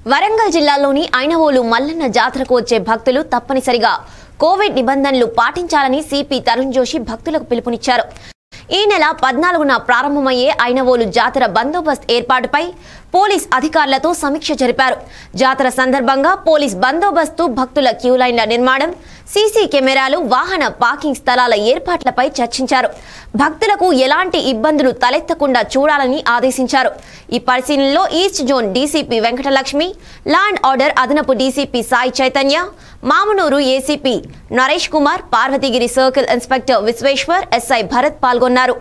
వరంగల్ జిల్లాలోని ఐనవోలు మల్లన్న జాతరకు వచ్చే భక్తులు తప్పనిసరిగా కోవిడ్ నిబంధనలు పాటించాలని సిపి తరుణ్ జోషి భక్తులకు పిలుపునిచ్చారు ఈ నెల పద్నాలుగున ప్రారంభమయ్యే ఐనవోలు జాతర బందోబస్తు ఏర్పాటుపై పోలీస్ అధికారులతో సమీక్ష జరిపారు జాతర సందర్భంగా పోలీస్ బందోబస్తు భక్తుల క్యూ లైన్ల నిర్మాణం సీసీ కెమెరాలు వాహన పార్కింగ్ స్థలాల ఏర్పాట్లపై చర్చించారు భక్తులకు ఎలాంటి ఇబ్బందులు తలెత్తకుండా చూడాలని ఆదేశించారు ఈ పరిశీలనలో east zone DCP Venkatalakshmi law and order అదనపు DCP Sai Chaitanya Mamunur ACP Naresh Kumar Parvathagiri circle inspector Vishweshwar SI Bharat పాల్గొన్నారు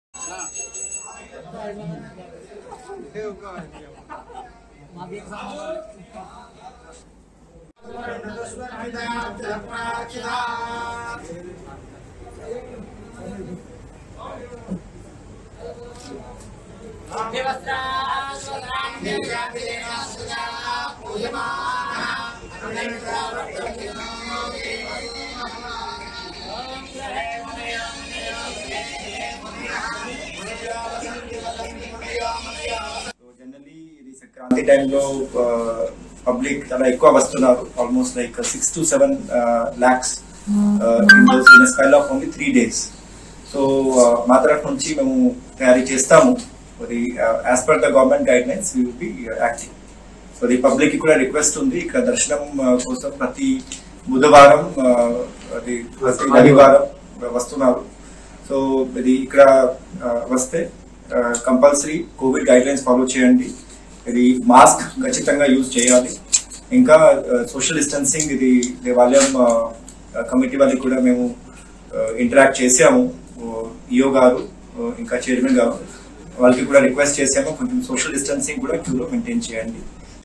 సో జనరల్లీ ఇది సంక్రాంతి టైంలో పబ్లిక్ చాలా ఎక్కువ వస్తున్నారు almost like six to seven lakhs in those in spell of only three days so మా తరఫు నుంచి మేము తయారీ చేస్తాము మరి as per the government guidelines we will be active so అది పబ్లిక్ కి కూడా రిక్వెస్ట్ ఉంది ఇక్కడ దర్శనం uh, కోసం ప్రతి బుధవారం uh, అది ప్రతి రవివారం వస్తున్నారు సో ఇది ఇక్కడ uh, వస్తే compulsory covid guidelines follow చేయండి ఇది మాస్క్ ఖచ్చితంగా యూజ్ చేయాలి ఇంకా సోషల్ డిస్టెన్సింగ్ ఇది దేవాలయం కమిటీ వాళ్ళకి కూడా మేము ఇంటరాక్ట్ చేసాము ఈఓ గారు uh, ఇంకా చైర్మన్ గారు వాళ్ళకి కూడా రిక్వెస్ట్ చేసాము కొంచెం సోషల్ డిస్టెన్సింగ్ కూడా క్యూలో మెయింటైన్ చేయండి